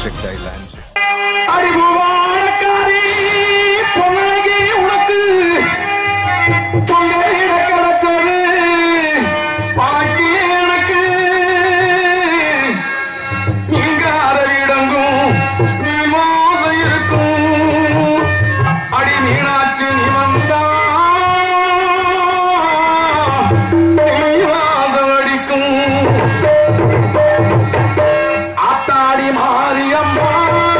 Projectile and அறிவுவாழக்காரி பொன்னழகி உனக்கு பொங்கையிட கிடைச்சது பாக்கி எனக்கு இங்க அரவிடங்கும் நீ மோச இருக்கும் அடி மீனாட்சி நீ வந்தா நீ வாசம் அடிக்கும் ஆத்தாடி மாரியம்மா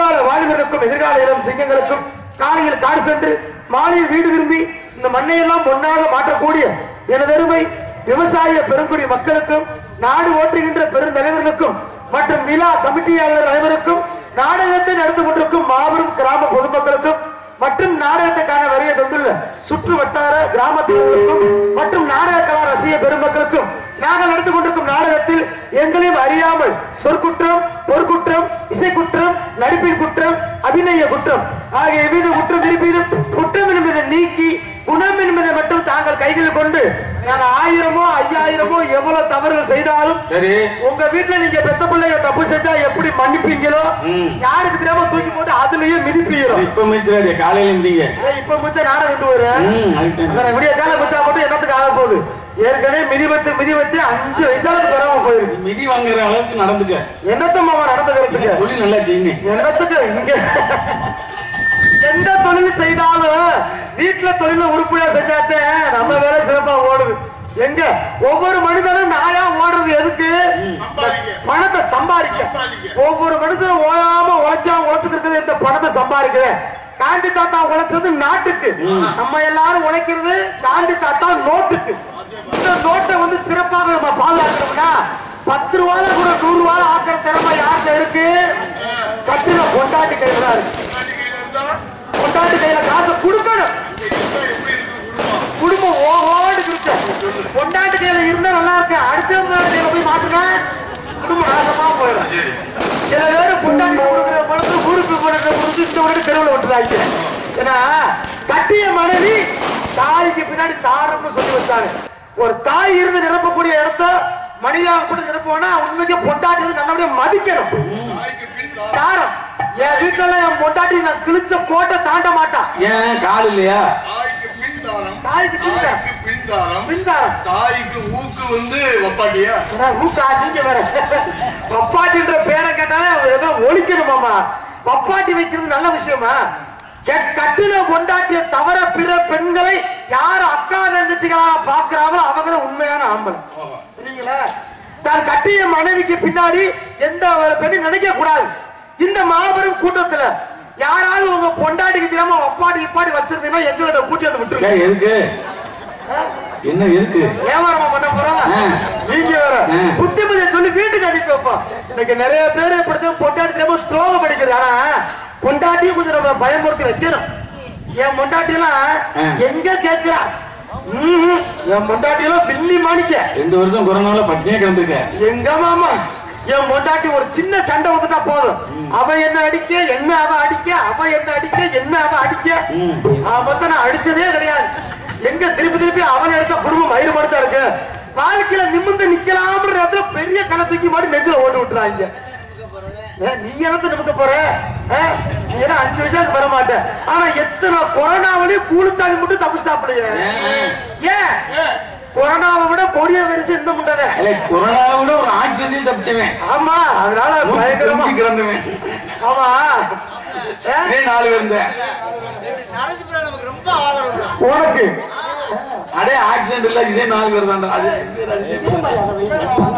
முற்கால வாலிபர்களுக்கும் எதிர்கால இளம் சிங்கங்களுக்கும் காலையில் காடு சென்று மாலையில் வீடு திரும்பி இந்த மண்ணையெல்லாம் பொன்னாக மாற்றக்கூடிய எனதருமை விவசாய பெருங்குடி மக்களுக்கும் நாடு ஓட்டுகின்ற பெருந்தலைவர்களுக்கும் மற்றும் விழா கமிட்டியாளர் அனைவருக்கும் நாடகத்தை நடத்தி கொண்டிருக்கும் மாபெரும் கிராம பொதுமக்களுக்கும் மற்றும் நாடகத்தை காண வருகை தந்துள்ள சுற்று வட்டார கிராமத்தினருக்கும் மற்றும் நாடக கலா ரசிக பெருமக்களுக்கும் நாங்கள் நடத்தி கொண்டிருக்கும் நாடகத்தில் எங்களையும் அறியாமல் சொற்குற்றம் பொற்குற்றம் இசைக்குற்றம் நடிப்பின் குற்றம் அபிநய குற்றம் ஆகிய மீது குற்றம் இருப்பீதும் குற்றம் என்பதை நீக்கி குணம் என்பதை மட்டும் தாங்கள் கைகளில் கொண்டு நாங்கள் ஆயிரமோ ஐயாயிரமோ எவ்வளவு தவறுகள் செய்தாலும் சரி உங்க வீட்டுல நீங்க பெத்த பிள்ளைங்க தப்பு செஞ்சா எப்படி மன்னிப்பீங்களோ ம். யாருக்கு தெரியாம தூக்கி போட்டு அதுலயே மிதிப்பீங்களோ இப்ப மிச்சிடாது காலையில இருந்தீங்க ஏய், இப்ப முச்சா நாடகம் கொண்டு வர ம் அதுக்கு விடிய கால முச்சா மட்டும் என்னத்துக்கு ஆக போகுது ஏற்கனவே மிதி வச்சு மிதி வச்சு அஞ்சு வயசாலுக்கு வராம போயிருச்சு மிதி வாங்குற அளவுக்கு நடந்துக்க என்னத்த மாமா நடந்துக்கிறதுக்கு தொழில் நல்லா செய்யுங்க என்னத்துக்கு இங்க எந்த தொழில் செய்தாலும் வீட்டுல தொழில உருப்படியா செஞ்சாத்தே நம்ம வேலை சிறப்பா ஓடுது எங்க ஒவ்வொரு மனிதனும் நாயா ஓடுறது எதுக்கு பணத்தை சம்பாதிக்க ஒவ்வொரு மனுஷனும் ஓயாம உழைச்சா உழைச்சுக்கிறது இந்த பணத்தை சம்பாதிக்கிறேன் காந்தி தாத்தா உழைச்சது நாட்டுக்கு நம்ம எல்லாரும் உழைக்கிறது காந்தி தாத்தா நோட்டுக்கு இந்த நோட்டை வந்து சிறப்பாக நம்ம பாதுகாக்கணும்னா பத்து ரூபாயில கூட நூறு ரூபாய் ஆக்கிற திறமை யார்கிட்ட இருக்கு கட்டின பொண்டாட்டி கையில தான் இருக்கு பொண்டாட்டி கையில காசை கொடுக்கணும் குடும்பம் ஓஹோடு இருக்கு பொண்டாட்டி கையில இருந்தா நல்லா இருக்கு அடுத்தவங்க கையில போய் மாட்டுனா குடும்பம் நாசமா போயிடும் சில பேர் பொண்டாட்டி கொடுக்குற பணத்தை ஊருக்கு போடுற கொடுத்து இந்த உடனே தெருவில் விட்டுறாங்க ஏன்னா கட்டிய மனைவி தாய்க்கு பின்னாடி தாரம்னு சொல்லி வச்சாங்க ஒரு தாய் இருந்து நிரப்பக்கூடிய இடத்த மனைவியாக கூட நிரப்புவோம்னா உண்மைக்கு பொண்டாட்டி வந்து நல்லபடியா மதிக்கணும் தாரம் என் வீட்டுல எல்லாம் என் பொண்டாட்டி நான் கிழிச்ச கோட்டை தாண்ட மாட்டான் ஏன் கால் இல்லையா தாய்க்கு பின்தாரம் தாய்க்கு பின்தாரம். தாய்க்கு பின்தாரம் பின்தாரம் தாய்க்கு ஊக்கு வந்து வப்பாட்டியா ஏன்னா, ஊக்கா நீங்க வேற பப்பாட்டின்ற பேரை கேட்டாலே அவர் ஏதோ ஒழிக்கணுமாமா பப்பாட்டி வைக்கிறது நல்ல விஷயமா கெ- கட்டின பொண்டாட்டிய தவிர பிற பெண்களை யார் அக்கா தங்கச்சிகளா பாக்குறாங்களோ அவங்க தான் உண்மையான ஆம்பளை சரிங்களா தான் கட்டிய மனைவிக்கு பின்னாடி எந்த ஒரு பெண்ணும் நினைக்க கூடாது இந்த மாபெரும் கூட்டத்துல யாராவது உங்க பொண்டாட்டிக்கு தெரியாம ஒப்பாட்டி இப்பாட்டி வச்சிருந்தீங்கன்னா எங்க கூட்டி வந்து விட்டுருங்க ஏன் எதுக்கு என்ன எதுக்கு ஏமாறமா பண்ண போறா ஆ. நீங்க வேற ஆ. புத்திமதியை சொல்லி வீட்டுக்கு அனுப்பி வைப்போம் இன்னைக்கு நிறைய பேர் இப்படித்தான் பொண்டாட்டி தெரியாம துரோகம் படிக்கிறது ஆனா பொண்டாட்டியும் கொஞ்சம் நம்ம பயமுறுத்தி வைக்கணும் என் பொண்டாட்டி எல்லாம் ஆ. எங்க கேக்குறா ம்ஹும். என் பொண்டாட்டி எல்லாம் பில்லி மாணிக்க ரெண்டு வருஷம் கொரோனாவில் பட்டினியே கிடந்திருக்க எங்க மாமா என் பொண்டாட்டி ஒரு சின்ன சண்டை வந்துட்டா போதும் அவ என்ன அடிக்க என்ன அவ அடிக்க அவ என்ன அடிக்க என்ன அவ அடிக்க ம். மொத்தம் நான் அடிச்சதே கிடையாது எங்க திருப்பி திருப்பி அவன் அடிச்சா குடும்பம் மயிறு படுத்தா இருக்கு வாழ்க்கையில நிமிர்ந்து நிக்கலாம்ன்ற நேரத்துல பெரிய கணை தூக்கி மாட்டி நெஞ்சில ஓட்டு விட்டுறாங்க ஏ, நீ என்னத்த நிமிக்க போற ஏ, நீ என்ன அஞ்சு வருஷத்துக்கு வர மாட்ட ஆனா எத்தனை கொரோனாவிலேயே கூலிச்சாமி மட்டும் தப்பிச்சிட்டாப்லையே ஏன் கொரோனாவை விட கொடிய வரிசை இந்த முட்டத இல்ல கொரோனாவை விட ஒரு ஆக்சிடென்ட் தப்பிச்சவன் ஆமா அதனால நூத்தி பயங்கரமா தொண்ணூத்தி கிடந்தவன் ஆமா ஏ, இதே நாலு பேர் இருந்த நடந்து போனா நமக்கு ரொம்ப ஆதரவு உனக்கு அடே ஆக்சிடென்ட் இல்ல இதே நாலு பேர் தான்டா அது ரெண்டு பேர் அடிச்சு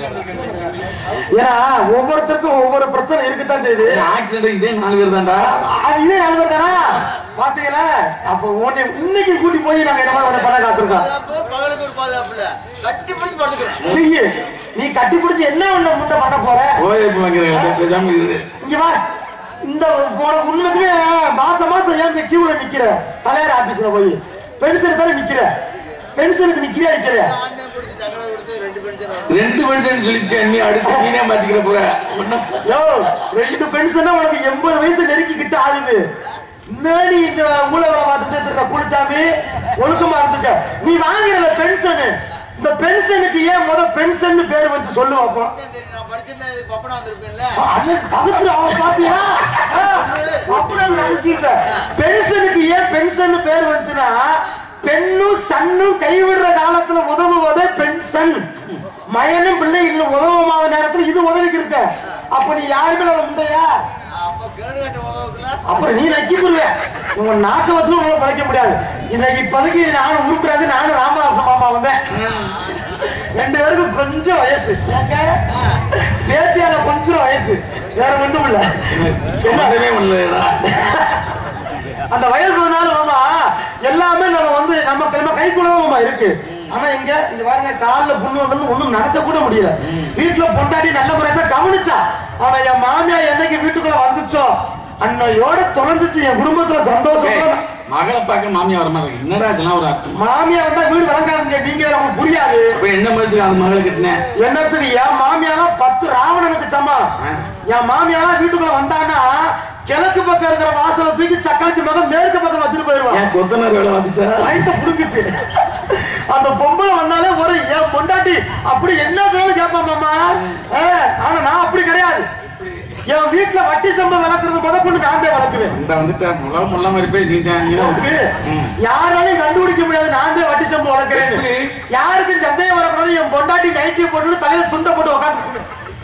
ஏன்னா ஒவ்வொருத்தருக்கும் ஒவ்வொரு பிரச்சனை இருக்குத்தான் செய்யுது ஆக்சிடென்ட் இதே நாலு பேர் தான்டா அது இதே நண்பர் தானா பாத்தீங்களா அப்ப உன்னை இன்னைக்கு கூட்டி போய் நாங்க என்ன மாதிரி உன்னை பண்ண காத்திருக்கோம் பாதுகாப்பு பகலுக்கு ஒரு பாதுகாப்பு இல்ல கட்டி பிடிச்சு படுத்துக்கிறேன் நீ நீ கட்டி பிடிச்சு என்ன உன்னை முட்டை பண்ண போற ஓய்வு வாங்குறீங்க பேசாம இரு இங்க வா இந்த உனக்கு உண்மைக்குமே மாசம் மாசம் ஏன் கியூல நிக்கிற தலையார் ஆபீஸ்ல போய் பென்ஷன் தானே நிக்கிற பென்ஷனுக்கு நிக்கிறியா நிக்கிற ஆன்லைன் கொடுத்து சக்கரை கொடுத்து ரெண்டு பென்ஷன் ரெண்டு மனுஷன் சொல்லிட்டு நீ அடுத்து நீனே மாத்திக்கிற போற ஒண்ணும் யோ ரெண்டு பென்ஷனா உனக்கு எண்பது வயசு நெருக்கிக்கிட்டு ஆகுது முன்னாடி இந்த மூல வேலை பார்த்துட்டு இருக்க குளிச்சாமி ஒழுக்கமா இருந்துக்க நீ வாங்குறல பென்ஷன் இந்த பென்ஷனுக்கு ஏன் முத பென்ஷன் பேர் வச்சு சொல்லு அப்போ தெரியும் நான் படிச்சிருந்தா இது பப்பனா வந்திருப்பேன்ல தகுத்து அவன் பாத்தியா ஆ, அப்படியே நினைச்சிருக்க. பென்ஷனுக்கு ஏன் பென்ஷன் பேர் வந்துச்சுன்னா பெண்ணும் சன்னும் கைவிடுற காலத்துல உதவுவதே பென்ஷன் மயனும் பிள்ளை இல்ல உதவுமாத நேரத்துல இது உதவிக்கு இருக்க அப்ப நீ யாருமே அதை உண்டையா அப்ப கிணறு கட்ட உதவுக்குல அப்புறம் நீ நக்கி போடுவேன் உங்க நாக்க வச்சு உங்களால பழைக்க முடியாது இன்னைக்கு இப்போதைக்கு நானும் உருப்புறாது நானும் ராமதாச மாமா வந்தேன் ரெண்டு பேருக்கும் கொஞ்சம் வயசு ஏங்க? பேத்தியால கொஞ்சம் வயசு வேற ஒண்ணும் இல்ல சம்மந்தமே பண்ணலடா அந்த வயசு வந்தாலும் மாமா எல்லாமே நம்ம வந்து நம்ம நம்ம கைக்குள்ளதான் மாமா இருக்கு ஆனா இங்க இங்க பாருங்க கால்ல புண்ணு வந்தது ஒண்ணும் நடக்க கூட முடியல வீட்டுல பொண்டாடி நல்ல முறையை தான் கவனிச்சா ஆனா என் மாமியா என்னைக்கு வீட்டுக்குள்ள வந்துச்சோ அன்னையோட தொலைஞ்சிச்சு என் குடும்பத்துல சந்தோஷம் ஏய், மகளை பார்க்க மாமியா வர மாதிரி என்னடா இதெல்லாம் ஒரு அர்த்தம் மாமியா வந்தா வீடு விளங்காதுங்க நீங்க நமக்கு புரியாது அப்ப என்ன மாதிரி அந்த மகளை கட்டினேன் என்னத்துக்கு என் மாமியாலாம் பத்து ராவணனுக்கு சமம் ஆ. என் மாமியாலாம் வீட்டுக்குள்ள வந்தான்னா கிழக்கு பக்கம் இருக்கிற வாசலை தூக்கி சக்காத்தி மகன் மேற்கு பக்கம் வச்சுட்டு போயிடுவான் ஏன் கொத்தனார் வேலை வந்துச்சா லைட்ட புடுங்குச்சு அந்த பொம்பளை வந்தாலே ஒரு என் பொண்டாட்டி அப்படி என்ன சொன்னாலும் கேட்பான் மாமா ஆ, ஆனா நான் அப்படி கிடையாது என் வீட்டுல வட்டி சம்பளம் வளர்க்கறது முத கொண்டு நான் தான் வளர்க்குவேன் இந்த வந்துட்டா முள்ள முள்ள மாதிரி போய் நீ தான் நீ தான் உனக்கு ம். யாராலையும் கண்டுபிடிக்க முடியாது நான் தான் வட்டி சம்பளம் வளர்க்கிறேன் எப்படி? யாருக்கும் சந்தேகம் வரக்கூடாது என் பொண்டாட்டி நைட்டி போட்டு தலையில துண்டை போட்டு உட்காந்து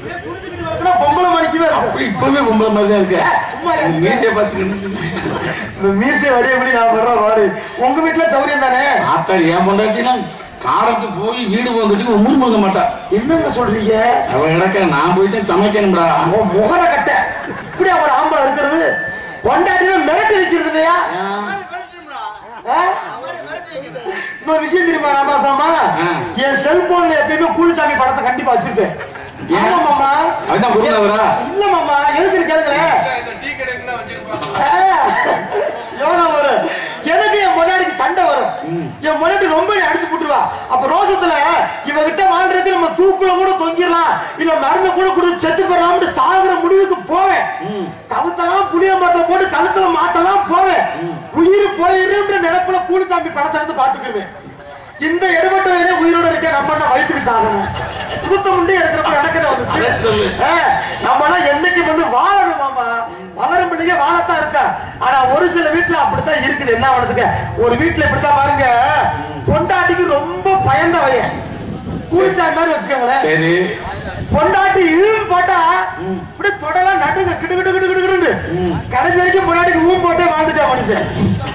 பொம்பளை மணிக்குவே இருக்கும் அப்படி இப்பவே பொம்பளை மாதிரி தான் இருக்க சும்மா இரு. மீசையை பார்த்துக்கிட்டு இந்த மீசை வழி எப்படி நான் பண்ற பாரு உங்க வீட்டுல சௌரியம் தானே ஆத்தாடி என் பொண்டாட்டினா காரத்து போய் வீடு வந்துட்டு ஊர் முழுங்க மாட்டா என்னங்க சொல்றீங்க அவ கிடக்க நான் போயிட்டு சமைக்கணும்டா அவன் முகர கட்ட இப்படி அவன் ஆம்பளை இருக்கிறது கொண்டாட்டினா மிரட்டி வைக்கிறது இல்லையா மிரட்டும்டா. ஆ? அவரை மிரட்டி வைக்குது. இன்னொரு விஷயம் தெரியுமா ராமாசாமா ஆ. என் செல்போன்ல எப்பயுமே கூலிச்சாமி படத்தை கண்டிப்பா வச்சிருப்பேன் ஏன்? ஆமா மாமா அதுதான் குருநாதரா இல்ல மாமா எதுக்கு கேளுங்களேன் இந்த டீ கடைக்குலாம் வச்சிருப்பாங்க ஆ, யோகா வரும் எனக்கு என் முன்னாடிக்கு சண்டை வரும் என் முன்னாடி ரொம்ப என்னை அடிச்சு போட்டுருவா அப்ப ரோசத்துல இவகிட்ட வாழ்றது நம்ம தூக்குல கூட தொங்கிடலாம் இல்ல மருந்து கூட கொடுத்து செத்து போடலாம்னு சாகுற முடிவுக்கு போவேன் கவுத்தெல்லாம் புளிய மரத்தை போட்டு கழுத்துல மாட்டெல்லாம் போவேன் உயிர் போயிருன்ற நினைப்புல கூலிச்சாமி படத்தை இருந்து பாத்துக்கிடுவேன் இந்த எடுபட்ட வேலையை உயிரோட இருக்க நம்ம என்ன வயிற்றுக்கு சாகணும் குத்த முண்டே இருக்கிறப்ப நடக்கிறது வந்துச்சு அதை சொல்லு. நம்ம எல்லாம் என்னைக்கு வந்து வாழணும் மாமா வளரும் பிள்ளைங்க வாழத்தான் இருக்கா ஆனா ஒரு சில வீட்டுல அப்படித்தான் இருக்குது என்ன பண்ணுதுங்க ஒரு வீட்டுல இப்படித்தான் பாருங்க பொண்டாட்டிக்கு ரொம்ப பயந்தவைய கூலிச்சாய் மாதிரி வச்சுக்கோங்களேன் சரி பொண்டாட்டி இழும் போட்டா இப்படி தொடலாம் நடுங்க கிடு கிடு கிடு கிடு கிடுன்னு கடைசி வரைக்கும் பொண்டாட்டிக்கு ஊம் போட்டே வாழ்ந்துட்டா மனுஷன்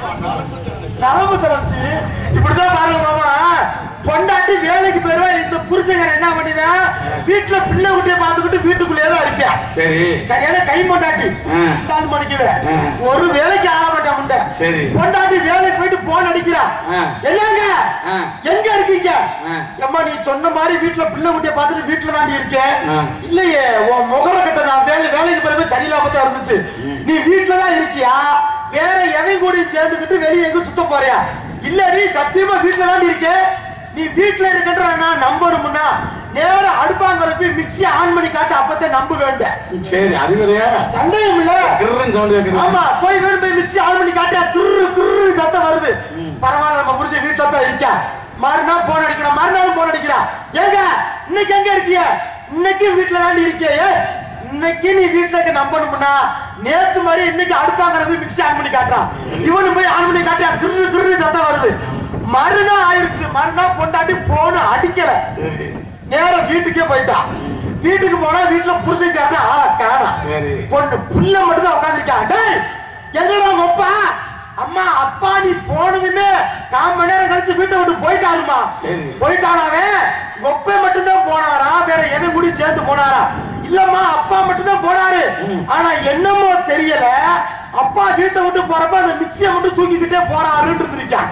நரம்பு தளர்ச்சி இப்படிதான் பாருங்க மாமா பொண்டாட்டி வேலைக்கு போயிருவா இந்த புருஷங்கர் என்ன பண்ணுவேன் வீட்டுல பிள்ளை குட்டியை பார்த்துக்கிட்டு வீட்டுக்குள்ளேயே தான் இருப்பேன் சரி சரியான கை பொண்டாட்டி ஆ. நாலு மணிக்குவேன் ஆ. ஒரு வேலைக்கு ஆக மாட்டேன் முண்டை சரி. பொண்டாட்டி வேலைக்கு போயிட்டு போன் அடிக்கிறா ஆ. என்னங்க ஆ. எங்க இருக்கீங்க ஆ. அம்மா நீ சொன்ன மாதிரி வீட்டுல பிள்ளை குட்டியை பார்த்துட்டு வீட்டுல தாண்டி இருக்கேன் ஆ. இல்லையே உன் முகர கட்ட நான் வேலை வேலைக்கு போறப்ப சரியில்லாம தான் இருந்துச்சு நீ வீட்டுல தான் இருக்கியா வேற எவன் கூட சேர்ந்துக்கிட்டு வெளியே எங்க சுத்த போறியா இல்ல நீ சத்தியமா வீட்டுல தான் இருக்க நீ வீட்டுல இருக்கின்ற நான் நம்பணும்னா நேரா அடுப்பாங்க போய் மிக்ஸி ஆன் பண்ணி காட்டு அப்பதான் நம்ப வேண்டேன் சரி அது வேறையா சந்தேகம் இல்ல கிரன் சவுண்ட் கேக்குது ஆமா போய் வேணும் போய் மிக்ஸி ஆன் பண்ணி காட்டியா குரு குரு சத்தம் வருது பரவாயில்ல நம்ம புருஷன் வீட்டுல தான் இருக்கா மறுநாள் போன் அடிக்கிறா மறுநாள் போன் அடிக்கிறா ஏங்க இன்னைக்கு எங்க இருக்கிய இன்னைக்கு வீட்டுல தாண்டி இருக்கிய ஏ, இன்னைக்கு நீ வீட்டுல இருக்க நம்பணும்னா நேத்து மாதிரி இன்னைக்கு அடுப்பாங்கிற போய் மிக்ஸி ஆன் பண்ணி காட்டுறான் இவனு போய் ஆன் பண்ணி காட்டியா குரு குரு சத்தம் வருது மறுநாள் ஆயிருச்சு மறுநாள் பொண்டாட்டி போன அடிக்கல சரி நேரா வீட்டுக்கே போயிட்டா வீட்டுக்கு போனா வீட்டுல புருஷன்காரன ஆள காணா சரி. பொண்ணு புள்ள மட்டும் தான் உட்காந்துருக்கான் டேய் எங்கடா உங்க அப்பா அம்மா அப்பா நீ போனதுமே கால் மணி நேரம் கழிச்சு வீட்டை விட்டு போயிட்டாருமா சரி. போயிட்டானாவே ஒப்பை மட்டும் தான் போனாரா வேற எவன் கூட சேர்ந்து போனாரா இல்லம்மா அப்பா மட்டும் தான் போனாரு ஆனா என்னமோ தெரியல அப்பா வீட்டை விட்டு போறப்ப அந்த மிக்சியை மட்டும் தூக்கிக்கிட்டே போறாருன்னு இருக்கான்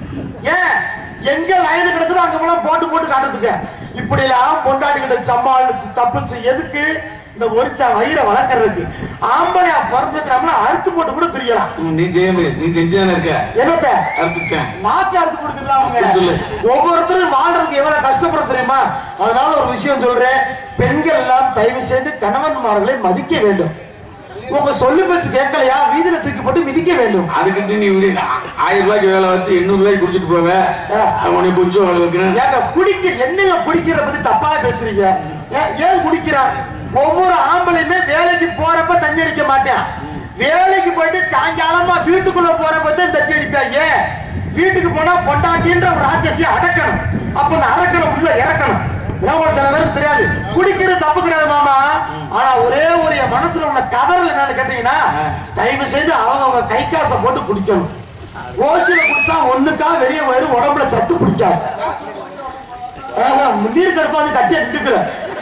ஏன் எங்க லைன் கிடக்குதோ அங்க போல போட்டு போட்டு காட்டுறதுக்கு இப்படி எல்லாம் பொண்டாட்டி கிட்ட சமாளிச்சு தப்பிச்சு எதுக்கு இந்த ஒரிச்சா வயிறை வளர்க்கறதுக்கு ஆம்பளையா பிறந்துட்டோம்னா அறுத்து போட்டு கூட தெரியலாம் ம், நீ செய்ய முடியாது நீ செஞ்சுதானே இருக்க என்னத்த அறுத்துட்டேன் நாக்கு அறுத்து கொடுத்துடலாம் அவங்க அப்படி சொல்லு. ஒவ்வொருத்தரும் வாழ்றதுக்கு எவ்வளவு கஷ்டப்படும் தெரியுமா அதனால ஒரு விஷயம் சொல்றேன் பெண்கள் எல்லாம் தயவு செய்து கணவன்மார்களை மதிக்க வேண்டும் உங்க சொல்லு பேச்சு கேட்கலையா வீதியில தூக்கி போட்டு மிதிக்க வேண்டும் அதுக்கிட்ட நீ இப்படி ஆ- ஆயிரம் ரூபாய்க்கு வேலை வந்து எண்ணூறு ரூபாய்க்கு குடிச்சிட்டு போவ அவனை கொஞ்சம் வேலை வைக்கணும் ஏங்க குடிக்க என்னங்க குடிக்கிற பத்தி தப்பா பேசுறீங்க ஏன் ஏன் குடிக்கிறான் ஒவ்வொரு ஆம்பளையுமே வேலைக்கு போறப்ப தண்ணி அடிக்க மாட்டேன் வேலைக்கு போயிட்டு சாயங்காலமா வீட்டுக்குள்ள போறப்ப தான் தண்ணி அடிப்பேன் ஏன் வீட்டுக்கு போனா பொண்டாட்டின்ற ஒரு ராட்சசியை அடக்கணும் அப்ப அந்த அடக்கணும் உள்ள இறக்கணும் இதெல்லாம் உங்களுக்கு சில பேருக்கு தெரியாது குடிக்கிறது தப்பு கிடையாது மாமா ஆனா ஒரே ஒரு என் மனசுல உள்ள கதறல் என்னன்னு கேட்டீங்கன்னா தயவு செய்து அவங்க அவங்க கை காசை போட்டு குடிக்கணும் ஓசில குடிச்சா ஒண்ணுக்கா வெளியே வயிறு உடம்புல சத்து பிடிக்காது ஆஹா, நீர் கடுப்பா வந்து கட்டியா நின்றுக்கிற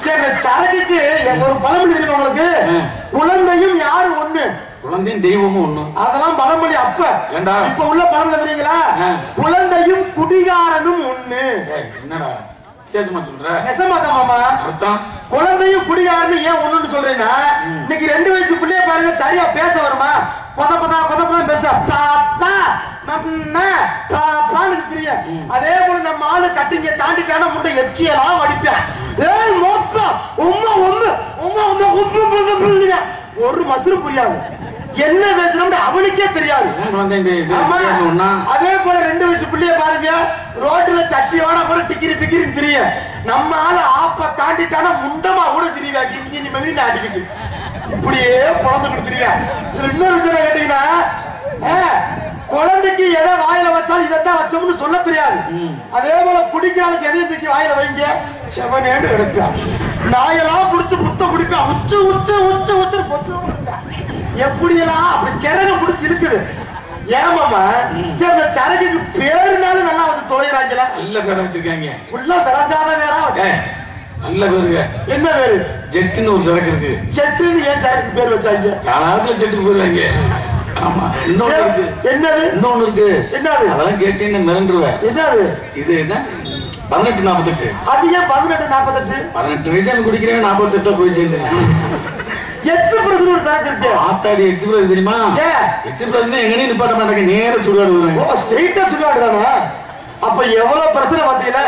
சரி இந்த சரக்குக்கு ஒரு பழமொழி தெரியுமா உங்களுக்கு ஆ. குழந்தையும் யாரும் ஒண்ணு குழந்தையும் தெய்வமும் ஒண்ணும் அதெல்லாம் பழமொழி அப்ப ஏண்டா? இப்ப உள்ள பழமொழி தெரியுங்களா ஆ. குழந்தையும் குடிகாரனும் ஒண்ணு ஏய், என்னடா வித்தியாசமா சொல்ற நெசமாதான் மாமா அர்த்தம் குழந்தையும் குடிகாரனும் ஏன் ஒண்ணுன்னு சொல்றேன்னா இன்னைக்கு ரெண்டு வயசு பிள்ளைய பாருங்க சரியா பேச வருமா கொதப்பதா கொதப்பதா பேச பாப்பா மம்மா பாப்பான்னு தெரியும் அதே போல நம்ம ஆளு கட்டிங்க தாண்டிட்டான முட்டை எச்சியெல்லாம் வடிப்பேன் ஏய் மொப்பா உம்மா உம்மு உம்மா உம்மா உப்பு உப்பு உப்பு ஒரு மசுரும் புரியாது என்ன பேசுறோம்னு அவனுக்கே தெரியாது ஏன் குழந்தையும் தெய்- தெய்- ஆமா. தெய்வமும் ஒண்ணா அதே போல ரெண்டு வயசு பிள்ளைய பாருங்க ரோட்டுல சட்டியோட கூட டிக்கிரி பிக்கிரின்னு தெரியும் நம்ம ஆளு ஆப்ப தாண்டிட்டானா முண்டமா கூட தெரியுவா கிங்கி மெகிரி ஆட்டிக்கிட்டு இப்படியே பொழந்து கொடுத்துருவா இதுல இன்னொரு விஷயம் கேட்டீங்கன்னா ஆ, குழந்தைக்கு எதை வாயில வச்சாலும் இதைத்தான் வச்சோம்னு சொல்ல தெரியாது அதே போல குடிக்கிறாளுக்கு எதையும் தூக்கி வாயில வைங்க செவனேடு எடுப்பான் நாயெல்லாம் புடிச்சு முத்த குடிப்பான் உச்சு உச்சு உச்சு உச்சு பொச்சு எப்படியெல்லாம் அப்படி கிரகம் பிடிச்சி இருக்குது ஏமாமா சரி இந்த சரக்குக்கு பேருனாலும் நல்லா வச்சு தொலைகிறாங்களா நல்ல பேரை வச்சிருக்காங்க உள்ள பிறந்தாத வேறா வச்சு ஏய், நல்ல பேருங்க என்ன பேரு ஜெட்டுன்னு ஒரு சரக்கு இருக்கு செட்டுன்னு ஏன் சரக்கு பேர் வச்சாங்க காலத்துல ஜெட்டுக்கு போயிருவாங்க ஆமா இன்னொன்னு இருக்கு என்னது இன்னொன்னு இருக்கு என்னது அதெல்லாம் கேட்டீங்கன்னு மிரண்டுருவேன் என்னது இது என்ன பதினெட்டு நாற்பத்தெட்டு அது ஏன் பதினெட்டு நாற்பத்தெட்டு பதினெட்டு வயசு குடிக்கிறேன் நாற்பத்தெட்டா போய் சேர்ந்துருக்கேன் எக்ஸ்பிரஸ் ஒரு சரக்கு இருக்கு ஆத்தாடி எக்ஸ்பிரஸ் தெரியுமா ஏன்? எக்ஸ்பிரஸ் எங்கனையும் நிப்பாட்ட மாட்டாங்க நேர சுடுகாடு வருவாங்க ஓ ஸ்ட்ரெயிட்டா சொல்லுவாடு தானே அப்ப எவ்வளவு பிரச்சனை பாத்தீங்களா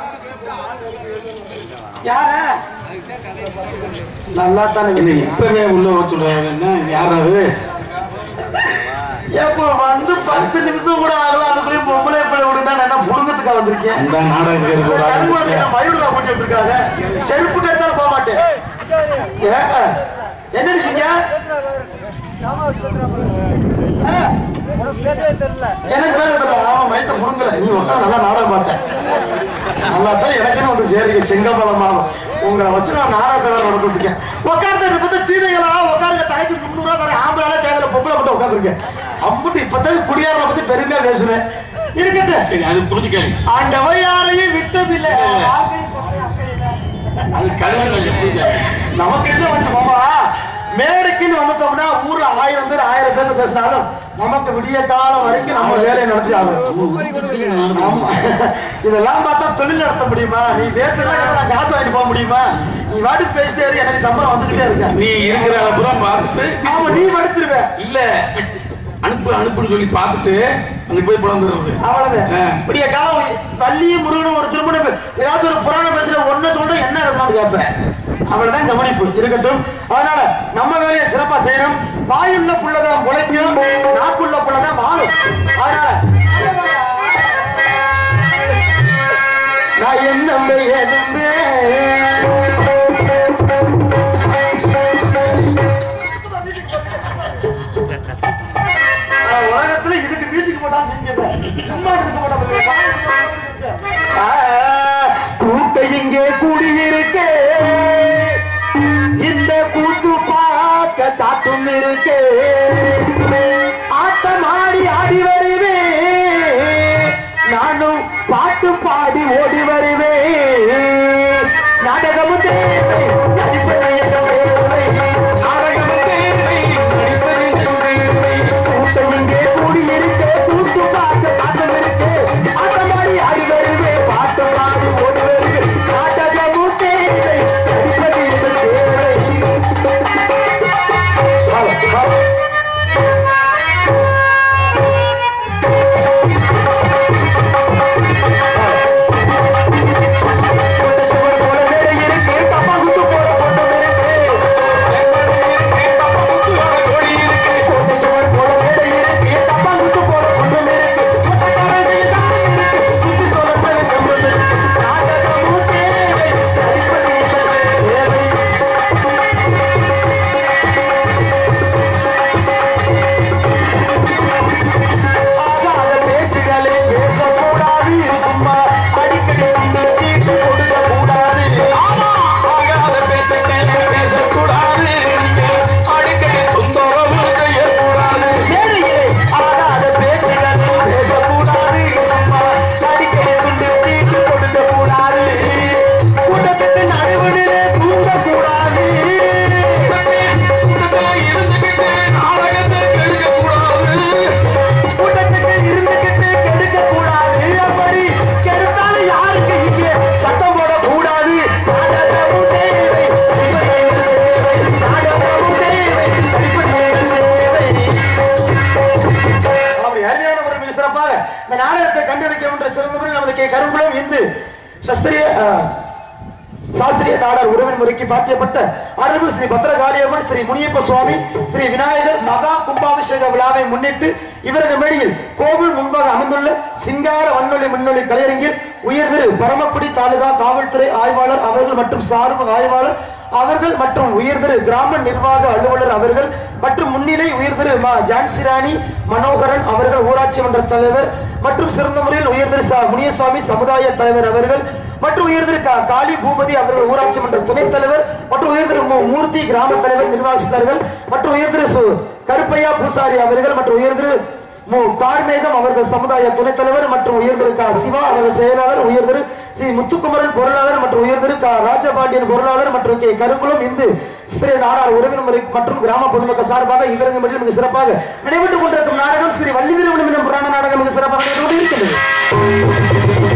யார நல்லா தானே என்ன இப்பவே உள்ள வர சொல்றாங்க என்ன யார் அது எப்ப வந்து பத்து நிமிஷம் கூட ஆகல அதுக்குள்ளேயும் பொம்பளை பிள்ளை விடுனா நான் என்ன புடுங்கத்துக்கா வந்திருக்கேன் அந்த நாடகம் ஒரு ஆரம்பிச்சா மயூரா போட்டு விட்டுருக்காங்க செருப்பு கடிச்சாலும் போக மாட்டேன் ஏன்? என்ன விஷயங்க எனக்கு பேச தெரியல ஆமா மைத்த புடுங்கல நீ உட்காந்து நல்லா நாடகம் பார்த்தேன் நல்லா தான் எனக்குன்னு வந்து சேருங்க செங்கம்பலம் மாமா உங்களை வச்சு நான் நாடகத்தை வேற நடத்திட்டு இருக்கேன் உட்கார்ந்து இப்ப சீதைகளா உட்காருங்க தாய்க்கு முந்நூறு ரூபா தரேன் ஆம்பளை தேவையில்ல பொம்பளை மட்டும் உட்காந்துருக்கேன் அம்புட்டு இப்பதான் குடியாரனை பத்தி பெருமையா பேசுறேன் இருக்கட்டும் சரி அது புரிஞ்சுக்கல ஆண்டவன் யாரையும் விட்டதில்லை அது கல்வி புரிஞ்சுக்கல நமக்கு என்ன வச்ச மாமா மேடைக்குன்னு வந்துட்டோம்னா ஊர்ல ஆயிரம் பேர் ஆயிரம் பேச பேசினாலும் நமக்கு விடிய காலம் வரைக்கும் நம்ம வேலையை நடத்தி ஆகணும் ஆமா. இதெல்லாம் பார்த்தா தொழில் நடத்த முடியுமா நீ பேசுறதா நான் காசு வாங்கிட்டு போக முடியுமா நீ வாட்டுக்கு பேசிட்டே இரு எனக்கு சம்பளம் வந்துகிட்டே இருக்க நீ இருக்கிற அளவுறம் பார்த்துட்டு ஆமா நீ படுத்துருவ இல்ல அனுப்பு அனுப்புன்னு சொல்லி பார்த்துட்டு அங்க போய் பிறந்துடுறது அவ்வளவுதான் ஆ. விடிய காலம் வள்ளியும் முருகனும் ஒரு திருமணம் பே- ஏதாச்சும் ஒரு புராணம் பேசுற ஒண்ணு சொல்ற என்ன பேசலாம்னு கேட்பேன் அவ்வளவுதான் கவனிப்பு இருக்கட்டும் அதனால நம்ம வேலையை சிறப்பா செய்யணும் வாயுள்ள புள்ளதான் முளைக்கும் நாக்குள்ள புள்ளதான் வாழும் அதனால நான் என்ன எதுமே ஆனா, உலகத்துல இதுக்கு மியூசிக் போட்டா நீங்க இல்ல. சும்மா இருக்க மாட்டாங்க கூட்ட இங்கே கூடியிருக்கே இந்த கூத்து பார்க்க தாத்தும் இருக்கே ஆட்டம் ஆடி ஆடி வருவே நானும் பாட்டு பாடி ஓடி வருவே நாடகமும் தேவை நடிப்பதை என்ன சேவை நாடகம் தேவை, நடிப்பது தேவை. கூட்டம் இங்கே கூடியிருக்கே கூத்து பார்க்க தாத்தம் இருக்கே ஆட்டமாடி ஆடி வருவே பாட்டு இந்த நாடகத்தை கண்டுபிடிக்க என்ற சிறந்தவர்கள் நமது கே கருங்குளம் இந்து சஸ்திரிய அஹ், சாஸ்திரிய நாடார் உறவின் முறைக்கு பாத்தியப்பட்ட அருள்மிகு ஸ்ரீ பத்திரகாளியம்மன் ஸ்ரீ முனியப்ப சுவாமி ஸ்ரீ விநாயகர் மகா கும்பாபிஷேக விழாவை முன்னிட்டு இவரது மேடையில் கோவில் முன்பாக அமைந்துள்ள சிங்கார வண்ணொலி முன்னொலி கலையரங்கில் உயர் திரு பரமக்குடி தாலுகா காவல்துறை ஆய்வாளர் அவர்கள் மற்றும் சார்பு ஆய்வாளர் அவர்கள் மற்றும் உயர் திரு கிராம நிர்வாக அலுவலர் அவர்கள் மற்றும் முன்னிலை உயர் திரு மா ஜான்சிராணி மனோகரன் அவர்கள் ஊராட்சி மன்ற தலைவர் மற்றும் சிறந்த முறையில் உயர் திரு ச முனியசுவாமி சமுதாய தலைவர் அவர்கள் மற்றும் உயர் திரு கா- காளி பூபதி அவர்கள் ஊராட்சி மன்ற துணைத் தலைவர் மற்றும் உயர் திரு மு- மூர்த்தி கிராம தலைவர் நிர்வாகஸ்தர்கள் மற்றும் உயர் திரு சு கருப்பையா பூசாரி அவர்கள் மற்றும் உயர் திரு மு கார்மேகம் அவர்கள் சமுதாய துணைத் தலைவர் மற்றும் உயர் திரு கா சிவா அவர்கள் செயலாளர் உயர் திரு ஸ்ரீ முத்துக்குமரன் பொருளாளர் மற்றும் உயர் திரு கா ராஜபாண்டியன் பொருளாளர் மற்றும் கே கருங்குளம் இந்து ஸ்ரீ நாடார் உறவினர் முறை மற்றும் கிராம பொதுமக்கள் சார்பாக இவரங்க மட்டில் மிக சிறப்பாக நடைபெற்றுக் கொண்டிருக்கும் நாடகம் ஸ்ரீ வள்ளி திருமணம் எனும் புராண நாடகம் மிக சிறப்பாக நடைபெற்றுக் கொண்டிருக்கிறது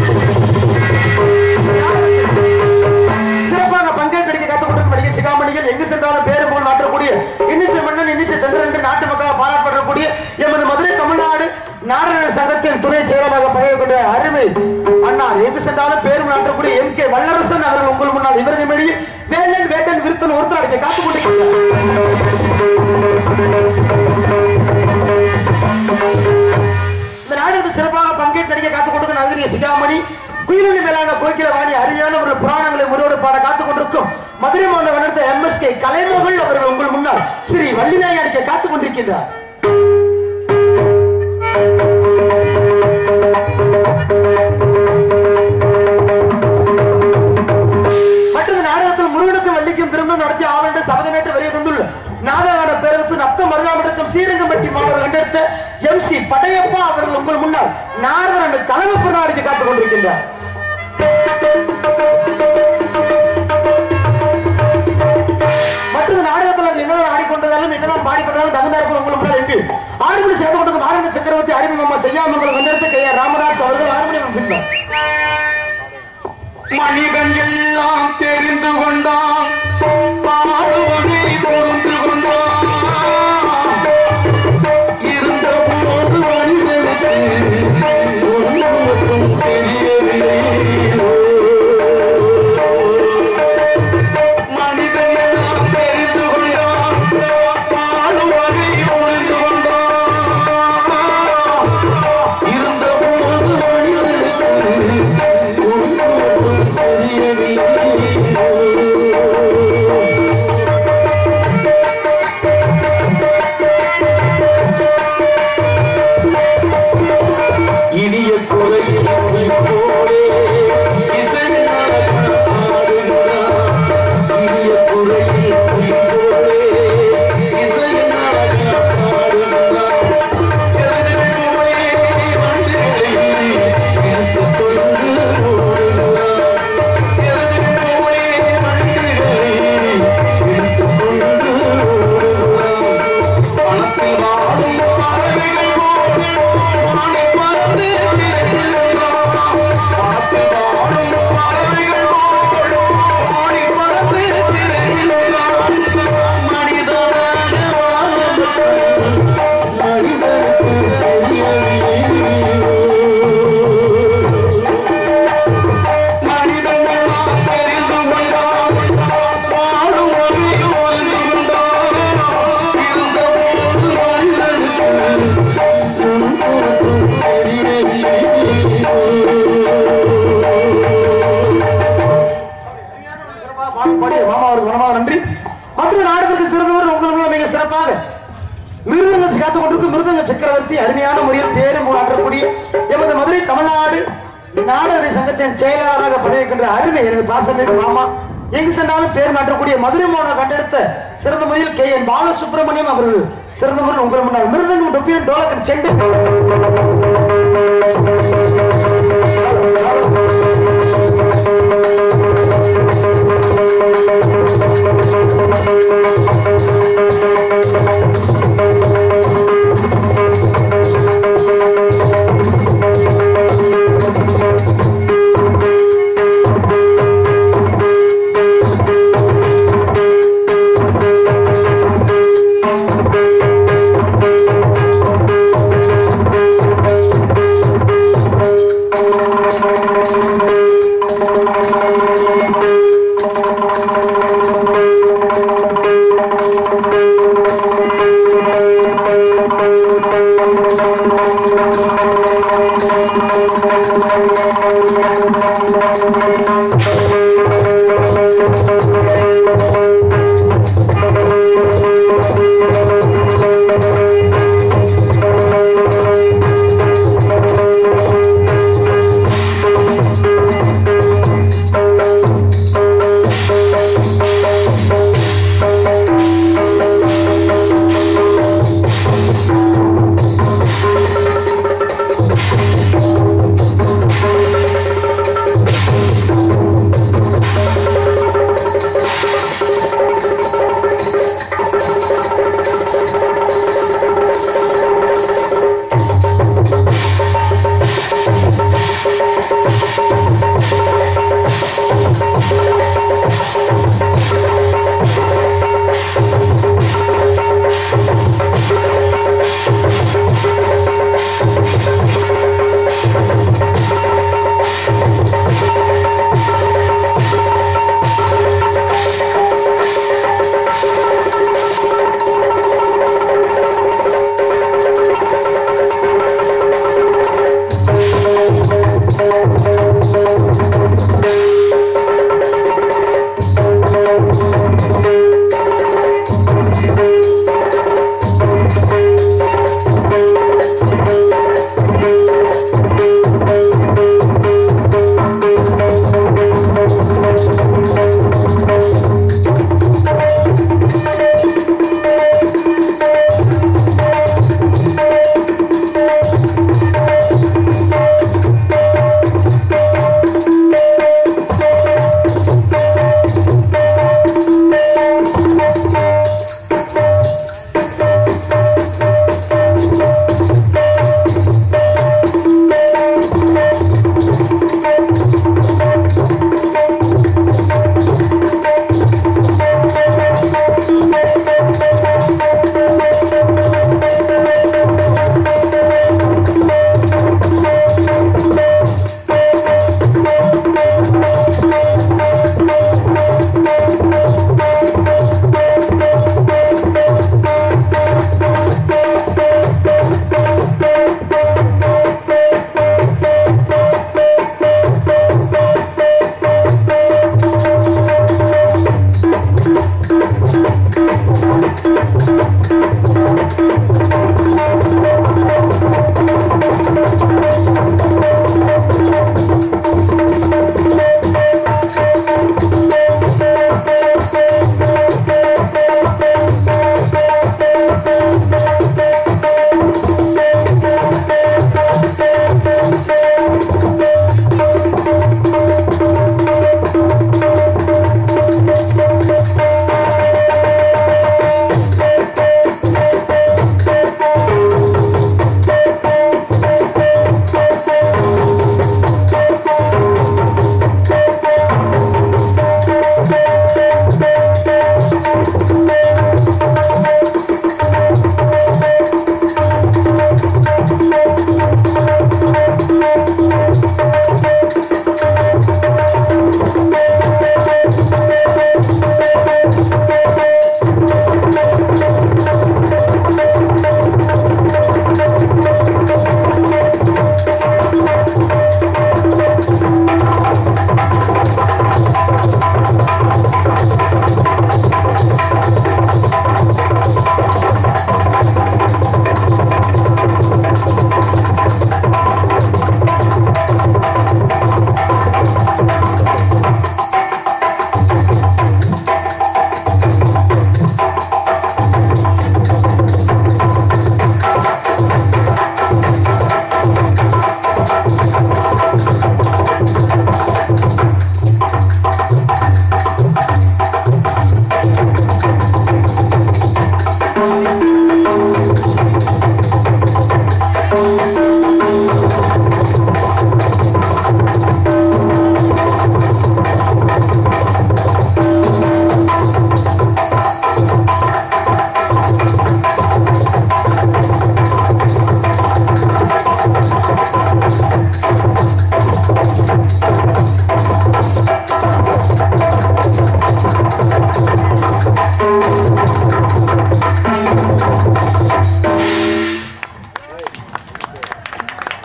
சிறப்பாக பங்கேற்க காத்துக் கொண்டிருக்கும் நடிகை சிகாமணிகள் எங்கு சென்றாலும் பேரு போல் மாற்றக்கூடிய இன்னிசை மன்னன் இன்னிசை தென்றல் என்று நாட்டு மக்களால் பாராட்டப்படக்கூடிய எமது மதுரை தமிழ்நாடு நாராயண சங்கத்தின் துணை செயலராக பதவி கொண்ட அருமை அண்ணார் எங்கு சென்றாலும் பேரும் நாட்டக்கூடிய எம் கே வல்லரசன் அவர்கள் உங்கள் முன்னால் இவர்கள் மேடையில் வேலன் வேட்டன் விருத்தன் ஒருத்தர் அடிக்க காத்துக் கொண்டிருக்கிறார் இந்த நாடகத்தை சிறப்பாக பங்கேற்று நடிக்க காத்துக் கொண்டிருக்கும் நகரிய சிகாமணி குயிலி மேலான கோய்க்கில வாணி அருமையான ஒரு புராணங்களை முறையோடு பாட காத்துக் கொண்டிருக்கும் மதுரை மாவட்டம் நடத்த எம்எஸ்கே கலைமகள் அவர்கள் உங்கள் முன்னால் ஸ்ரீ வள்ளிநாய் அடிக்க காத்துக் கொண்டிருக்கின்றார் மற்றும் இந்த நாடகத்தில் முருகனுக்கும் வள்ளிக்கும் திருமணம் நடத்தி ஆவண சபதமேற்று வரைய தந்துள்ள நாடகான பேரரசு நத்த மருகாமடக்கம் ஸ்ரீரங்கம்பட்டி மாணவர் கண்டெடுத்த எம் சி படையப்பா அவர்கள் உங்கள் முன்னால் நாரதன் கலவை பிறநாடிக்கு காத்துக் கொண்டிருக்கின்றார் மற்றது நாடகத்தில் அது என்னதான் ஆடிக்கொண்டதாலும் என்னதான் பாடிக்கொண்டதாலும் தகுந்தார்கள் உங்கள் முன்னால் இருக்கு ஆறுமணி சேர்ந்து கொண்டிருக்கும் ஆரண சக்கரவர்த்தி அறிமுகமா செய்யாமங்கலம் கண்டெடுத்த கே ஆர் ராமதாஸ் அவர்கள் ஆறுமணி பின்னர் மனிதன் எல்லாம் தெரிந்து கொண்டான் பாடுவனை பொருந்து கொண்டான் இருந்த போது மனிதனுக்கு ஒன்று மட்டும் தெரியவில்லை மனிதன் எல்லாம் தெரிந்து கொண்டான் பாடுவனை பொருந்து கொண்டான் இருந்த போது மனிதனுக்கு ஒன்று மட்டும் தெரியவில்லை இனிய குறையில் போலே இசை நடக்கிறார் இனிய குறையில் போலே இசை பணத்தில் வாழும் பறவைகள் போல் வானை பறந்து திரிகின்றன. பணத்தில் வாழும் பறவைகள் போல் வானை பறந்து திரிகின்றன. மனிதனாக வாழ்வதற்கு மனிதனுக்கு தெரியவில்லை. மனிதனெல்லாம் தெரிந்து கொண்டான் வாழும் வழி ஒழிந்து கொண்டான் இருந்தபோது மனிதனுக்கு ஒன்றும் தெரியவில்லை சிறப்பாக பாடல் பாடிய மாமா அவருக்கு மனமாக நன்றி மற்ற நாடகத்திற்கு சிறந்தவர் உங்களுக்கு மிக சிறப்பாக மிருதங்க காத்துக் கொண்டிருக்கும் மிருதங்க சக்கரவர்த்தி அருமையான முறையில் பேரும் ஆற்றக்கூடிய எமது மதுரை தமிழ்நாடு நாடக சங்கத்தின் செயலாளராக பதவிக்கின்ற அருமை எனது பாசமிகு மாமா எங்கு சென்றாலும் பேர் மாற்றக்கூடிய மதுரை மாவட்டம் கண்டெடுத்த சிறந்த முறையில் கே என் பாலசுப்ரமணியம் அவர்கள் சிறந்த முறையில் உங்கள் முன்னால் மிருதங்கம் டொப்பியும் டோலக்கன் சென்று மனிதன் ஆ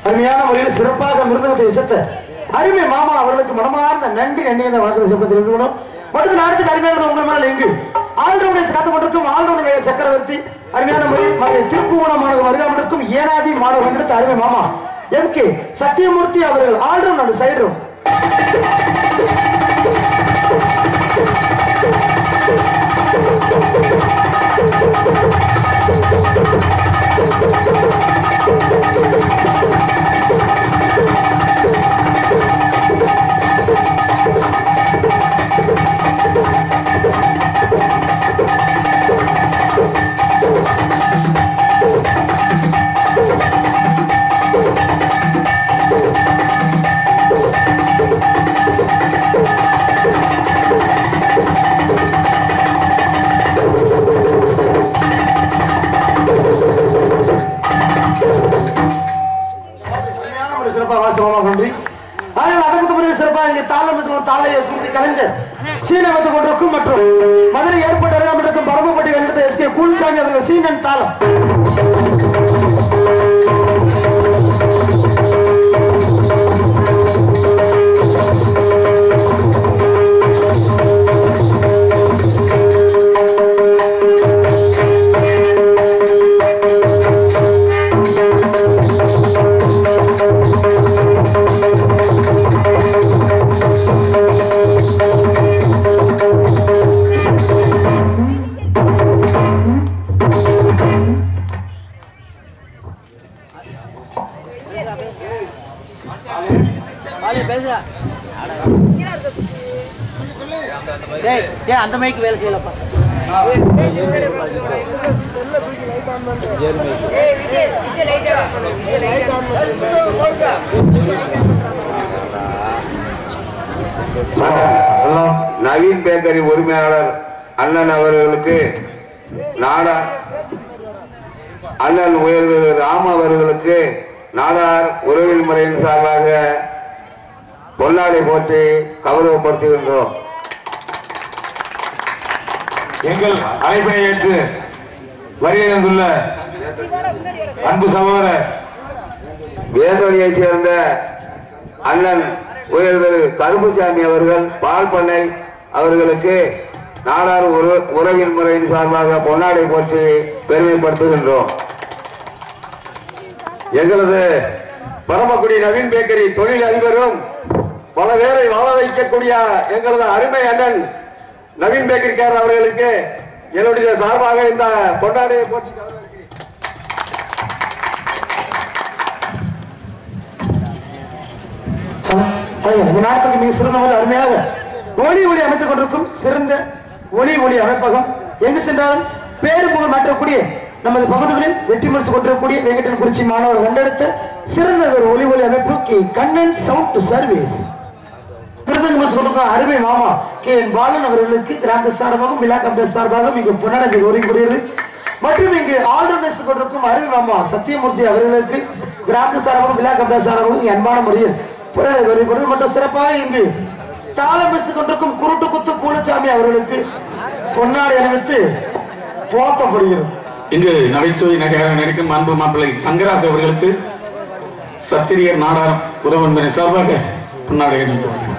அருமையான முறையில் சிறப்பாக மிருதகத்தை இசத்த அருமை மாமா அவர்களுக்கு மனமார்ந்த நன்றி நன்றி அந்த வணக்கத்தை சொல்லி தெரிவிக்கணும் அடுத்த நாடுக்கு அருமையான உங்கள் மேல எங்கு ஆல்ரவுண்டர்ஸ் காத்து கொண்டிருக்கும் ஆல்ரவுண்டர் சக்கரவர்த்தி அருமையான முறையில் மதுரை திருப்புவனம் மாணவர் வருகாமலிருக்கும் ஏனாதி மாணவர் எடுத்த அருமை மாமா எம் கே சத்தியமூர்த்தி அவர்கள் ஆல்ரவுண்டர் சைடு அருமையான ஒரு சிறப்பாக வாஸ்தவமாக நன்றி ஆனால் அதற்கு முறையில் சிறப்பாக இங்கே தாளம் பேசுகிற தாளைய சுருதி கலைஞர் சீனவத்து கொண்டிருக்கும் மற்றும் மதுரை ஏற்பட்ட அருகாமல் இருக்கும் பரமப்பட்டி கண்டது எஸ் கே கூல்சாமி அவர்கள் சீனன் தாளம் டேய் டேய் அந்த மைக்கு வேலை செய்யலப்பா நவீன் பேக்கரி உரிமையாளர் அண்ணன் அவர்களுக்கு நாடார் அண்ணன் உயர்வு ராம் அவர்களுக்கு நாடார் உறவில் முறையின் சார்பாக பொன்னாடை போற்றி கௌரவப்படுத்துகின்றோம் எங்கள் அழைப்பினை ஏற்று வருகை தந்துள்ள அன்பு சகோதரர் வேதொழியை சேர்ந்த அண்ணன் உயர்திரு கருப்புசாமி அவர்கள் பால் பண்ணை அவர்களுக்கு நாடார் உற- உறவின் முறையின் சார்பாக பொன்னாடை போற்றி பெருமைப்படுத்துகின்றோம் எங்களது பரமக்குடி நவீன் பேக்கரி தொழில் அதிபரும் பல பேரை வாழ வைக்கக்கூடிய எங்களது அருமை அண்ணன் நவீன் பேக்கரிக்காரர் அவர்களுக்கு என்னுடைய சார்பாக இந்த கொண்டாடையை போட்டி இந்த நாட்டுக்கு மிக சிறந்த முறையில் அருமையாக ஒளி ஒளி அமைத்துக் கொண்டிருக்கும் சிறந்த ஒளி ஒளி அமைப்பகம் எங்கு சென்றாலும் பேரு புகழ் மாற்றக்கூடிய நமது பகுதிகளில் வெற்றி மனசு கொண்டிருக்கக்கூடிய வெங்கடன் குறிச்சி மாணவர் கண்டெடுத்த சிறந்த ஒரு ஒளி ஒளி அமைப்பு கே கண்ணன் சவுண்ட் சர்வீஸ் விருதுங்க மிஸ் கொடுக்கும் அருமை மாமா கே என் பாலன் அவர்களுக்கு கிராந்த சார்பாகவும் விழா கம்பெனி சார்பாக மிக புன்னடை உரைக்கூடியது மற்றும் இங்கு ஆல்ரவுண்ட் மிஸ் கொண்டிருக்கும் அருமை மாமா சத்தியமூர்த்தி அவர்களுக்கு கிராந்த சார்பாகவும் விழா கம்பெனி சார்பாகவும் இங்கு அன்பான முறையில் புன்னடை உரைக்கூடியது மற்றும் சிறப்பாக இங்கு தாளம் மிஸ் கொண்டிருக்கும் குருட்டு குத்து கூலச்சாமி அவர்களுக்கு பொன்னாடை அணிவித்து போத்தப்படுகிறது இங்கு நகைச்சுவை நடிகராக நடிக்கும் அன்பு மாப்பிள்ளை தங்கராசு அவர்களுக்கு சத்திரியர் நாடாரம் உறவன்பினை சார்பாக பொன்னாடை அணிவிக்கிறார்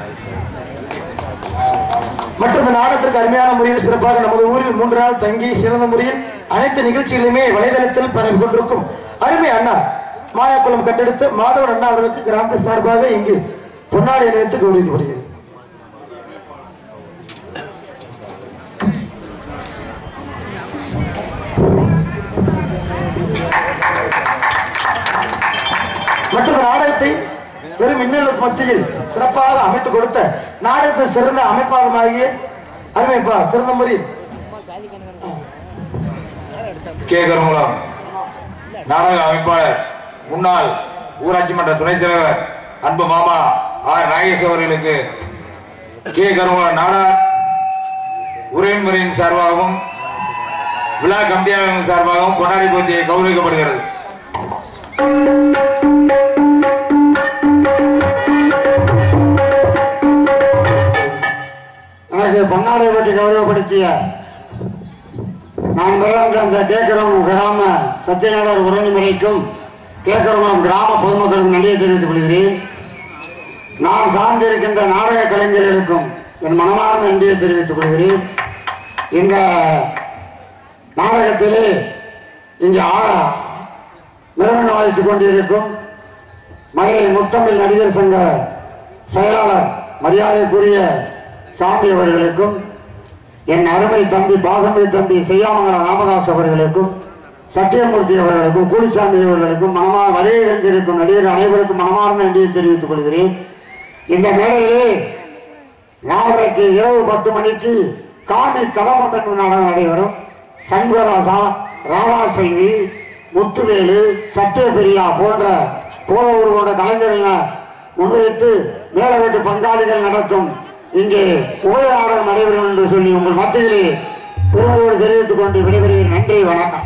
மற்றும் இந்த நாடகத்திற்கு அருமையான முறையில் சிறப்பாக நமது ஊரில் மூன்று நாள் தங்கி சிறந்த முறையில் அனைத்து நிகழ்ச்சிகளுமே வலைதளத்தில் பரவி கொண்டிருக்கும் அருமை அண்ணா மாயாக்குளம் கண்டெடுத்த மாதவன் அண்ணா அவர்களுக்கு கிராம சார்பாக இங்கு பொன்னாடை அணிவித்து கௌரவிக்கப்படுகிறது மற்றும் இந்த நாடகத்தை பெரும் மின்னலுக்கு மத்தியில் சிறப்பாக அமைத்துக் கொடுத்த நாடகத்தை சிறந்த அமைப்பாகமாகிய அருமைப்பா சிறந்த முறையில் கே கருங்குளம் நாடக அமைப்பாளர் முன்னாள் ஊராட்சி மன்ற துணைத் தலைவர் அன்பு மாமா ஆர் நாகேஷ் அவர்களுக்கு கே கருங்குளம் நாடார் உரைமுறையின் சார்பாகவும் விழா கம்பியாளர்கள் சார்பாகவும் கொண்டாடி போத்தியை கௌரவிக்கப்படுகிறது எனக்கு பொன்னாடை பற்றி கௌரவப்படுத்திய நான் பிறந்த அந்த கேட்கிறோம் கிராம சத்தியநாடர் உறவிமுறைக்கும் கேக்கரகுளம் கிராம பொதுமக்களுக்கு நன்றியை தெரிவித்துக் கொள்கிறேன் நான் சார்ந்திருக்கின்ற நாடக கலைஞர்களுக்கும் என் மனமார்ந்த நன்றியை தெரிவித்துக் கொள்கிறேன் இந்த நாடகத்திலே இங்கே ஆ- மிருதங்க வாசித்துக் கொண்டிருக்கும் மதுரை முத்தமிழ் நடிகர் சங்க செயலாளர் மரியாதைக்குரிய சாமி அவர்களுக்கும் என் அருமை தம்பி பாசமை தம்பி செய்யாமங்கல ராமதாஸ் அவர்களுக்கும் சத்தியமூர்த்தி அவர்களுக்கும் கூலிச்சாமி அவர்களுக்கும் மனமா வருகை தந்திருக்கும் நடிகர் அனைவருக்கும் மனமார்ந்த நன்றியை தெரிவித்துக் கொள்கிறேன் இந்த மேடையிலே நாளைக்கு இரவு பத்து மணிக்கு காணி கடமம் என்ற நாடகம் நடைபெறும் சண்முகராசா ராதாசெல்வி முத்துவேலு சத்யபிரியா போன்ற போதவூர் போன்ற கலைஞர்களை முன்வைத்து மேல வீட்டு பங்காளிகள் நடத்தும் இங்கே உபய நாடகம் நடைபெறும் என்று சொல்லி உங்கள் மத்தியிலே பெருமையோடு தெரிவித்துக் கொண்டு விடைபெறுகிறேன் நன்றி வணக்கம்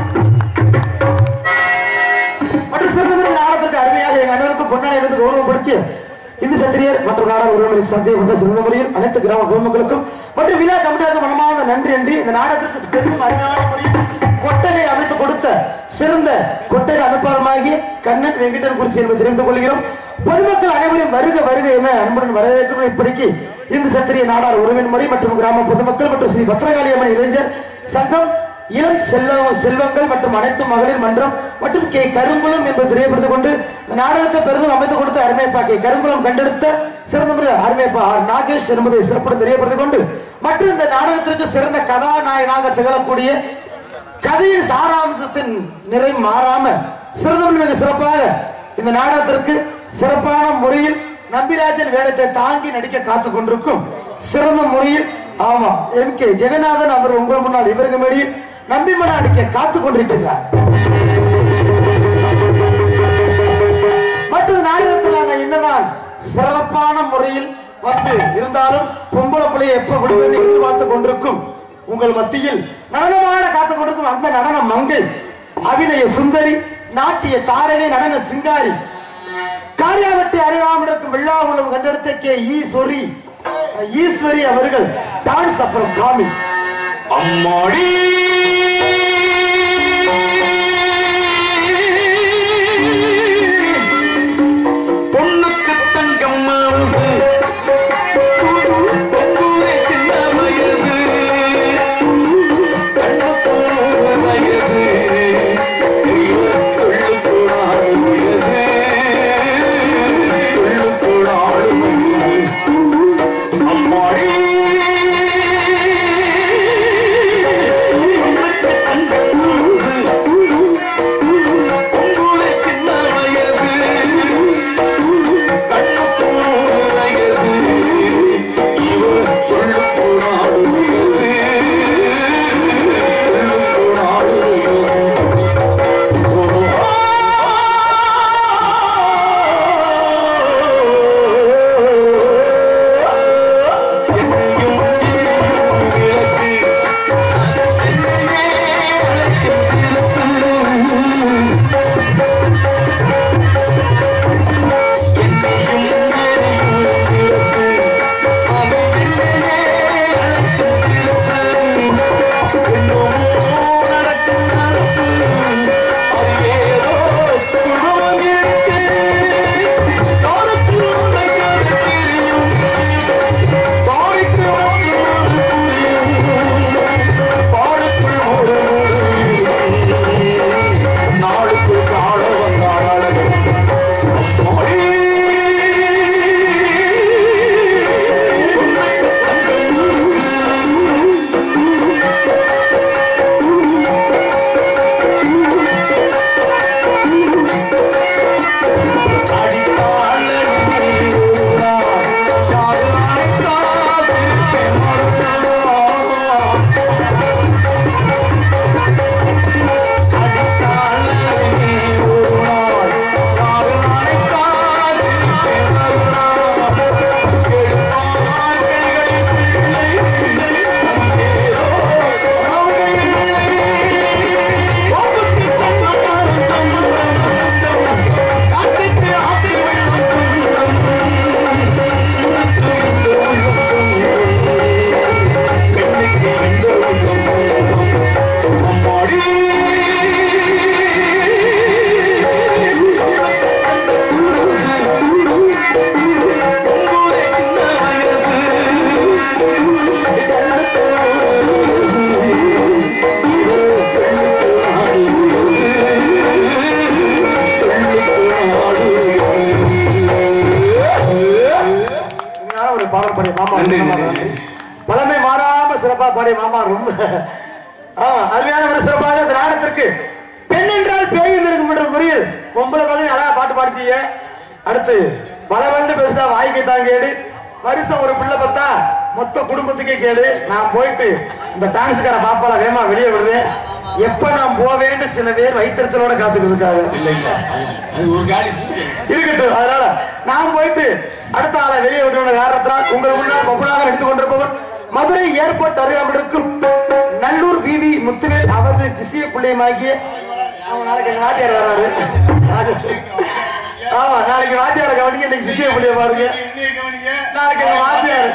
மற்றும் சிறந்த நாடகத்திற்கு அருமையாக எங்க அனைவருக்கும் பொன்னாடை எடுத்து கௌரவப்படுத்திய இந்து சத்திரியர் மற்றும் நாடக உறவினருக்கு சந்திக்கப்பட்ட சிறந்த முறையில் அனைத்து கிராம பொதுமக்களுக்கும் மற்றும் விழா கமிட்டியாக மனமார்ந்த நன்றி நன்றி இந்த நாடகத்திற்கு பெரும் அருமையான முறையில் கொட்டகை அமைத்து கொடுத்த சிறந்த கொட்டகை அமைப்பாளருமாகிய கண்ணன் வெங்கடன் குறிச்சி என்பதை தெரிந்து கொள்கிறோம் பொதுமக்கள் அனைவரும் வருக வருக என அன்புடன் வரவேற்கும் இப்படிக்கு இந்து சத்திரிய நாடார் உறவின் முறை மற்றும் கிராம பொதுமக்கள் மற்றும் ஸ்ரீ பத்திரகாளி அம்மன் இளைஞர் சங்கம் இளம் செல்வ செல்வங்கள் மற்றும் அனைத்து மகளிர் மன்றம் மற்றும் கே கருங்குளம் என்பது தெரியப்படுத்திக் கொண்டு இந்த நாடகத்தை பெரிதும் அமைத்துக் கொடுத்த அருமையப்பா கே கருங்குளம் கண்டெடுத்த சிறந்த முறை அருமையப்பா ஆர் நாகேஷ் என்பதை சிறப்புடன் தெரியப்படுத்திக் கொண்டு மற்றும் இந்த நாடகத்திற்கு சிறந்த கதாநாயகனாக திகழக்கூடிய கதையின் சாராம்சத்தின் நிறை மாறாம சிறந்த மிக சிறப்பாக இந்த நாடகத்திற்கு சிறப்பான முறையில் நம்பிராஜன் வேடத்தை தாங்கி நடிக்க காத்துக் கொண்டிருக்கும் சிறந்த முறையில் ஆமா எம் கே ஜெகநாதன் அவர் உங்கள் முன்னால் இவருக்கு மேடையில் நம்பிமன அடிக்க காத்துக் கொண்டிருக்கிறார் மற்ற நாடகத்தில் நாங்கள் என்னதான் சிறப்பான முறையில் வந்து இருந்தாலும் பொம்பளை பிள்ளையை எப்ப விடுவேன் எதிர்பார்த்து கொண்டிருக்கும் உங்கள் மத்தியில் நடனமான காத்துக் கொண்டிருக்கும் அந்த நடன மங்கை அபிநய சுந்தரி நாட்டிய தாரகை நடன சிங்காரி காரியாவட்டி அறியாமல் இருக்கும் வெள்ளாகுளம் கண்டெடுத்த கே ஈஸ்வரி ஈஸ்வரி அவர்கள் டான்ஸ் அப்புறம் காமி அம்மாடி பொண்ணுக்கு தங்கம் மனசு பொங்குற சின்ன வயசு கண்ணுக்கு வயசு சொல்லுக்கூடாது வயசு சொல்லுக்கூடாது வயசு அம்மாடி பாடிய மாமா நன்றி, மாமா, நன்றி. நன்றி. பழமை மாறாம சிறப்பா பாடிய மாமா ரொம்ப ஆமா அருமையான ஒரு சிறப்பாக இந்த நாடகத்திற்கு பெண் என்றால் பேயும் இருக்கும் என்ற முறையில் பொம்பளை பண்ணி அழகா பாட்டு பாடுத்தீங்க அடுத்து பல வந்து பேசினா வாய்க்கு தான் கேடு வருஷம் ஒரு பிள்ளை பார்த்தா மொத்த குடும்பத்துக்கே கேடு நான் போயிட்டு இந்த டான்ஸ்கார பாப்பால வேமா வெளியே விடுறேன் எப்ப நான் போவேன்னு சில பேர் வைத்திருச்சலோட காத்துக்கிட்டு இருக்காங்க இல்ல இல்ல அது ஒரு காடி இருக்கட்டும் அதனால நான் போயிட்டு அடுத்த ஆளை வெளியே விட்டு காரணத்தினால் உங்கள் முன்னால் பப்புலாக எடுத்துக் கொண்டிருப்பவர் மதுரை ஏர்போர்ட் அருகாமல் இருக்கும் நல்லூர் விவி முத்துவேல் அவர்கள் திசிய பிள்ளையமாகிய அவன் நாளைக்கு எங்க வாத்தியார் வராரு ஆமா நாளைக்கு வாத்தியார கவனிங்க இன்னைக்கு சிசிய பிள்ளைய பாருங்க நாளைக்கு எங்க வாத்தியார்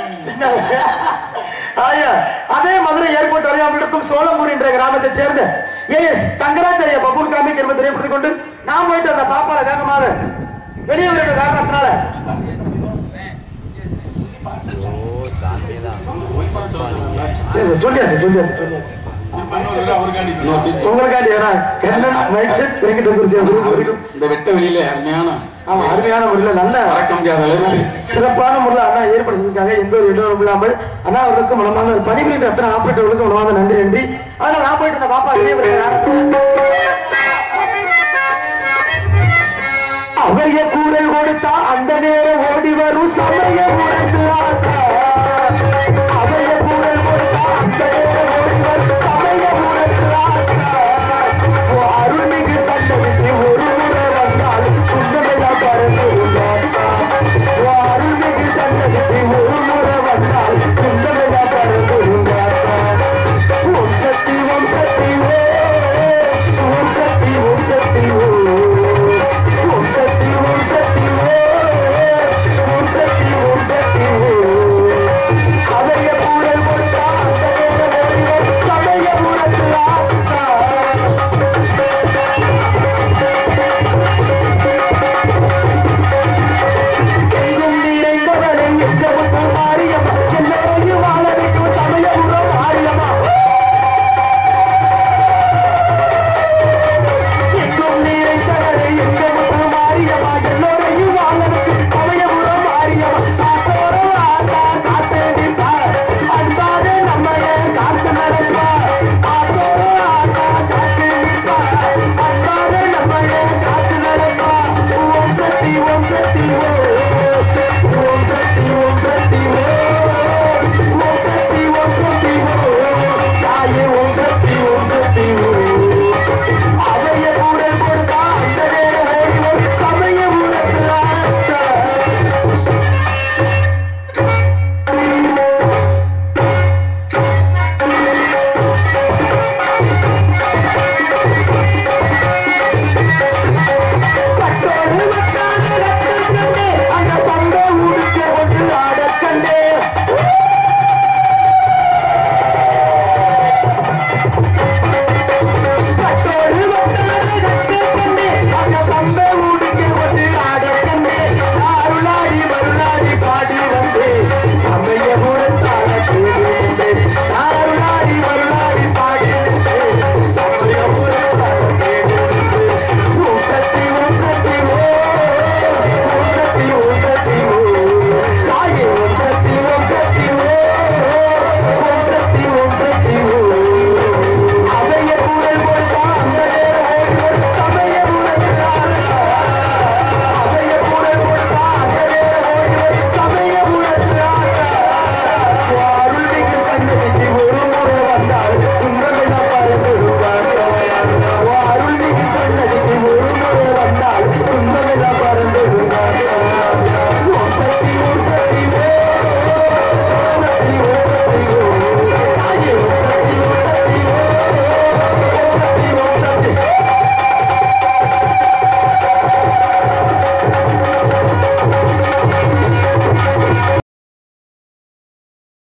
ஐயா அதே மதுரை ஏர்போர்ட் அருகாமல் இருக்கும் சோளம்பூர் என்ற கிராமத்தை சேர்ந்த ஏஎஸ் தங்கராச்சாரிய பப்புன் காமிக் என்பதை தெரியப்படுத்திக் கொண்டு நான் போயிட்டு அந்த பாப்பால வேகமாக வெளியே வர காரணத்தினால சரி, சரி, சொல்லியாச்சு சொல்லியாச்சு சொல்லியாச்சு உங்களுக்காண்டி வேணா Kannan mike set Venkatakurichi வரைக்கும் இந்த வெட்ட வெளியில அருமையான ஆமா அருமையான முறையில் நல்ல மறக்க முடியாத அளவுக்கு சிறப்பான முறையில் அண்ணா ஏற்பாடு செஞ்சிருக்காங்க எந்த ஒரு இடரும் இல்லாமல் அண்ணா அவர்களுக்கும் மனமார்ந்த பணிபுரிந்த அத்தனை ஆப்பரேட்டர்களுக்கும் மனமார்ந்த நன்றி நன்றி அதனால நான் போயிட்டு இந்த பாப்பா வெளியே வருகிறேன் அவைய கூடல் கொடுத்தா அந்த நேரம் ஓடி வரும் சம